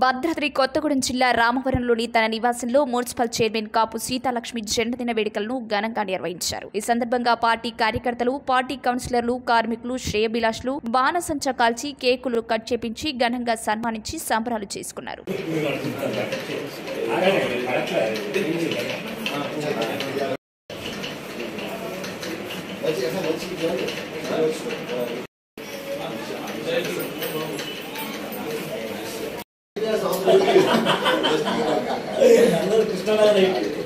భద్రాద్రి కొత్తగూడెం జిల్లా రామవరంలోని తన నివాసంలో మున్సిపల్ చైర్మన్ కాపు సీతాలక్ష్మి జన్మదిన వేడుకలను ఘనంగా నిర్వహించారు ఈ సందర్భంగా పార్టీ కార్యకర్తలు పార్టీ కౌన్సిలర్లు కార్మికులు శ్రేయభిలాషులు బాణసంచా కాల్చి కేకులు కట్ చేపించి ఘనంగా సన్మానించి సంబరాలు చేసుకున్నారు అందరూ కృష్ణనారాయణ